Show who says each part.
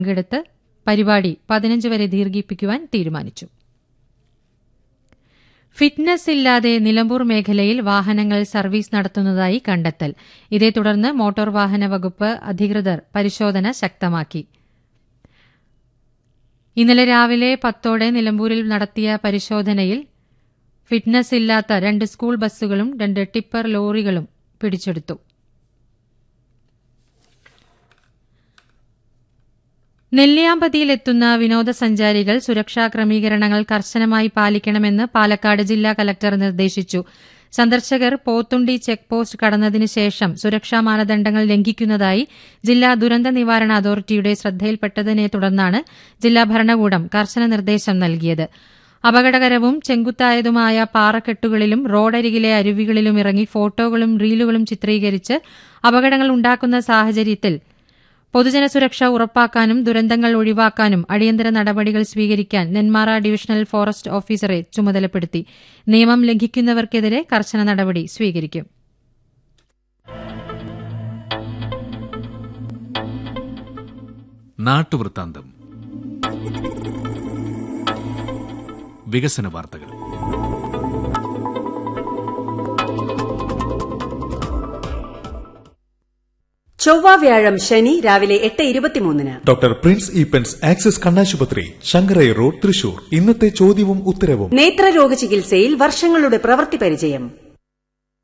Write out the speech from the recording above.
Speaker 1: പങ്കെടുത്ത് പരിപാടി പതിനഞ്ച് വരെ ദീർഘിപ്പിക്കുവാൻ തീരുമാനിച്ചു ഫിറ്റ്നസ് ഇല്ലാതെ നിലമ്പൂർ മേഖലയിൽ വാഹനങ്ങൾ സർവീസ് നടത്തുന്നതായി കണ്ടെത്തൽ ഇതേ തുടർന്ന് മോട്ടോർ വാഹന വകുപ്പ് അധികൃതർ പരിശോധന ശക്തമാക്കി ഇന്നലെ രാവിലെ പത്തോടെ നിലമ്പൂരിൽ നടത്തിയ പരിശോധനയിൽ ഫിറ്റ്നസ് ഇല്ലാത്ത രണ്ട് സ്കൂൾ ബസ്സുകളും രണ്ട് ടിപ്പർ ലോറികളും പിടിച്ചെടുത്തു നെല്ലിയാമ്പതിയിലെത്തുന്ന വിനോദസഞ്ചാരികൾ സുരക്ഷാ ക്രമീകരണങ്ങൾ കർശനമായി പാലിക്കണമെന്ന് പാലക്കാട് ജില്ലാ കലക്ടർ നിർദ്ദേശിച്ചു സന്ദർശകർ പോത്തുണ്ടി ചെക്ക് പോസ്റ്റ് കടന്നതിന് ശേഷം സുരക്ഷാ മാനദണ്ഡങ്ങൾ ലംഘിക്കുന്നതായി ജില്ലാ ദുരന്ത നിവാരണ അതോറിറ്റിയുടെ ശ്രദ്ധയിൽപ്പെട്ടതിനെ തുടർന്നാണ് ജില്ലാ ഭരണകൂടം കർശന നിർദ്ദേശം നൽകിയത് അപകടകരവും ചെങ്കുത്തായതുമായ പാറക്കെട്ടുകളിലും റോഡരികിലെ അരുവികളിലും ഇറങ്ങി ഫോട്ടോകളും റീലുകളും ചിത്രീകരിച്ച് അപകടങ്ങൾ ഉണ്ടാക്കുന്ന സാഹചര്യത്തിൽ പൊതുജന സുരക്ഷ ഉറപ്പാക്കാനും ദുരന്തങ്ങൾ ഒഴിവാക്കാനും അടിയന്തര നടപടികൾ സ്വീകരിക്കാൻ നെന്മാറ ഡിവിഷണൽ ഫോറസ്റ്റ് ഓഫീസറെ ചുമതലപ്പെടുത്തി നിയമം ലംഘിക്കുന്നവർക്കെതിരെ കർശന നടപടി സ്വീകരിക്കും
Speaker 2: നാട്ടുവൃത്താന്തം വികസന വാർത്തകൾ
Speaker 3: ചൊവ്വ വ്യാഴം ശനി രാവിലെ എട്ട് ഇരുപത്തിമൂന്നിന്
Speaker 4: ഡോക്ടർ പ്രിൻസ് ഈപ്പൻസ് ആക്സിസ് കണ്ണാശുപത്രി ശങ്കരൈ റോഡ് തൃശൂർ ഇന്നത്തെ ചോദ്യവും ഉത്തരവും
Speaker 3: നേത്രരോഗ ചികിത്സയിൽ വർഷങ്ങളുടെ പ്രവൃത്തി പരിചയം